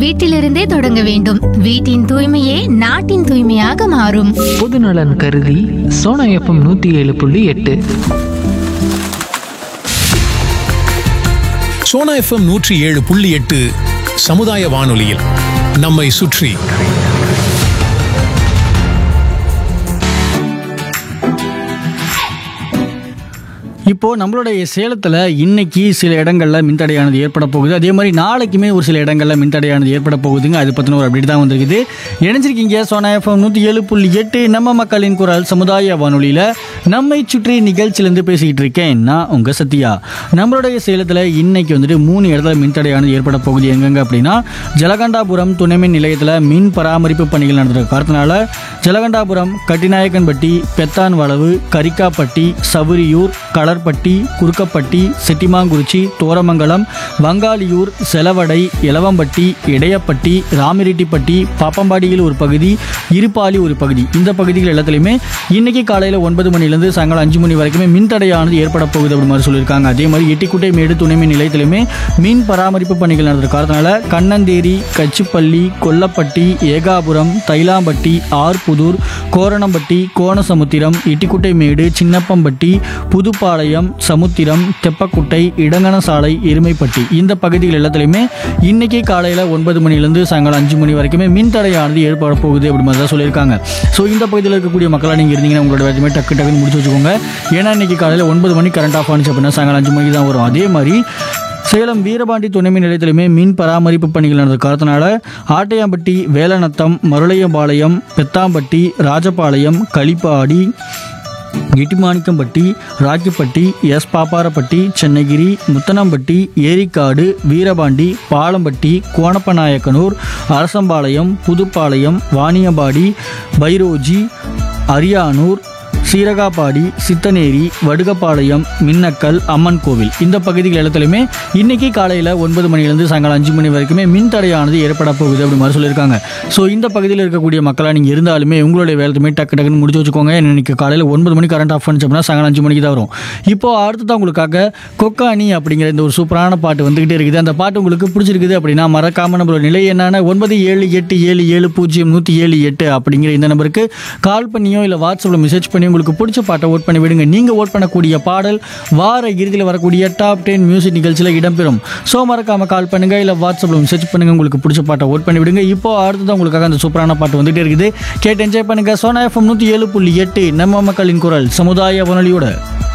வீட்டிலிருந்தே தொடங்க வேண்டும் வீட்டின் தூய்மையே நாட்டின் தூய்மையாக மாறும் பொதுநலன் கருதி சோனா எஃப்எம் நூற்றி ஏழு புள்ளி எட்டு சோனா எஃப்எம் நூற்றி ஏழு புள்ளி எட்டு சமுதாய வானொலியில் நம்மை சுற்றி இப்போ நம்மளுடைய சேலத்தில் இன்னைக்கு சில இடங்கள்ல மின்தடையானது ஏற்பட போகுது அதே மாதிரி நாளைக்குமே ஒரு சில இடங்கள்ல மின்தடையானது ஏற்பட போகுதுங்க அது பற்றின ஒரு அப்டேட் தான் வந்திருக்குது இணைஞ்சிருக்கீங்க சோனா எஃப்எம் நூற்றி ஏழு புள்ளி எட்டு நம்ம மக்களின் குரல் சமுதாய வானொலியில் நம்மை சுற்றி நிகழ்ச்சியிலேருந்து பேசிக்கிட்டு இருக்கேன் நான் உங்கள் சத்யா நம்மளுடைய சேலத்தில் இன்னைக்கு வந்துட்டு மூணு இடத்துல மின்தடையானது ஏற்பட போகுது எங்கெங்க அப்படின்னா ஜலகண்டாபுரம் துணைமின் நிலையத்தில் மின் பராமரிப்பு பணிகள் நடந்திருக்க காரணத்தினால ஜலகண்டாபுரம் கட்டிநாயக்கன்பட்டி பெத்தான் வளவு கரிக்காப்பட்டி சவுரியூர் களர்பட்டி குறுக்கப்பட்டி செட்டிமாங்குறிச்சி தோரமங்கலம் வங்காளியூர் செலவடை எலவம்பட்டி இடையப்பட்டி ராமிரெட்டிப்பட்டி பாப்பம்பாடியில் ஒரு பகுதி இருப்பாலி ஒரு பகுதி இந்த பகுதிகள் எல்லாத்துலேயுமே இன்னைக்கு காலையில் ஒன்பது மணிலேருந்து சாயங்காலம் அஞ்சு மணி வரைக்குமே மின்தடையானது ஏற்பட போகுது அப்படி மாதிரி சொல்லியிருக்காங்க அதே மாதிரி எட்டிக்குட்டை மேடு துணைமின் நிலையத்திலுமே மின் பராமரிப்பு பணிகள் நடந்த காரணத்தினால கண்ணந்தேரி கச்சிப்பள்ளி கொல்லப்பட்டி ஏகாபுரம் தைலாம்பட்டி ஆர்புதூர் கோரணம்பட்டி கோணசமுத்திரம் இட்டிக்குட்டை மேடு சின்னப்பம்பட்டி புதுப்பாளையம் சமுத்திரம் தெப்பக்குட்டை இடங்கனசாலை எருமைப்பட்டி இந்த பகுதிகள் எல்லாத்துலேயுமே இன்னைக்கு காலையில் ஒன்பது மணிலேருந்து சாயங்காலம் அஞ்சு மணி வரைக்குமே மின்தடையானது ஏற்பட போகுது அப்படி மாதிரி தான் சொல்லியிருக்காங்க ஸோ இந்த பகுதியில் இருக்கக்கூடிய மக்களாக நீங்கள் இருந்தீங்கன்னா உங்களோட வேலையுமே டக்கு டக்குன்னு முடிச்சு வச்சுக்கோங்க ஏன்னா இன்னைக்கு காலையில் ஒன்பது மணி கரண்ட் ஆஃப் ஆனிச்சு அப்படின்னா சாயங்காலம் அஞ்சு மணிக்கு தான் வரும் அதே மாதிரி சேலம் வீரபாண்டி துணைமின் நிலையத்திலுமே மின் பராமரிப்பு பணிகள் நடந்த காரணத்தினால ஆட்டையாம்பட்டி வேலநத்தம் மருளையம்பாளையம் பெத்தாம்பட்டி ராஜபாளையம் களிப்பாடி இட்டிமாணிக்கம்பட்டி ராக்கிப்பட்டி எஸ் பாப்பாரப்பட்டி சென்னகிரி முத்தனம்பட்டி ஏரிக்காடு வீரபாண்டி பாலம்பட்டி கோணப்பநாயக்கனூர் அரசம்பாளையம் புதுப்பாளையம் வாணியம்பாடி பைரோஜி அரியானூர் சீரகாப்பாடி சித்தனேரி வடுகப்பாளையம் மின்னக்கல் அம்மன் கோவில் இந்த பகுதிகள் எல்லாத்துலையுமே இன்னைக்கு காலையில் ஒன்பது மணிலேருந்து சாயங்காலம் அஞ்சு மணி வரைக்குமே மின் தடையானது ஏற்பட போகுது அப்படி மாதிரி சொல்லியிருக்காங்க ஸோ இந்த பகுதியில் இருக்கக்கூடிய மக்களாக நீங்கள் இருந்தாலுமே உங்களுடைய வேலையுமே டக்கு டக்குன்னு முடிச்சு வச்சுக்கோங்க ஏன்னா இன்னைக்கு காலையில் ஒன்பது மணி கரண்ட் ஆஃப் பண்ணிச்சு அப்படின்னா சாயங்காலம் அஞ்சு மணிக்கு தான் வரும் இப்போ அடுத்ததான் உங்களுக்காக கொக்கானி அப்படிங்கிற இந்த ஒரு சூப்பரான பாட்டு வந்துகிட்டே இருக்குது அந்த பாட்டு உங்களுக்கு பிடிச்சிருக்குது அப்படின்னா மறக்காம நம்மளோட நிலை என்னன்னா ஒன்பது ஏழு எட்டு ஏழு ஏழு பூஜ்ஜியம் நூற்றி ஏழு எட்டு அப்படிங்கிற இந்த நம்பருக்கு கால் பண்ணியோ இல்லை வாட்ஸ்அப்பில் மெசேஜ் பண்ணி உங்களுக்கு பிடிச்ச பாட்டை ஓட் பண்ணி விடுங்க நீங்கள் ஓட் பண்ணக்கூடிய பாடல் வார இறுதியில் வரக்கூடிய டாப் டென் மியூசிக் நிகழ்ச்சியில் இடம்பெறும் ஸோ மறக்காம கால் பண்ணுங்க இல்லை வாட்ஸ்அப்பில் மெசேஜ் பண்ணுங்க உங்களுக்கு பிடிச்ச பாட்டை ஓட் பண்ணி விடுங்க இப்போ அடுத்ததான் உங்களுக்காக அந்த சூப்பரான பாட்டு வந்துட்டே இருக்குது கேட்டு என்ஜாய் பண்ணுங்க சோனா எஃப்எம் நூற்றி ஏழு புள்ளி எட்டு நம்ம மக்களின் குரல் சமுதாய வானொலியோட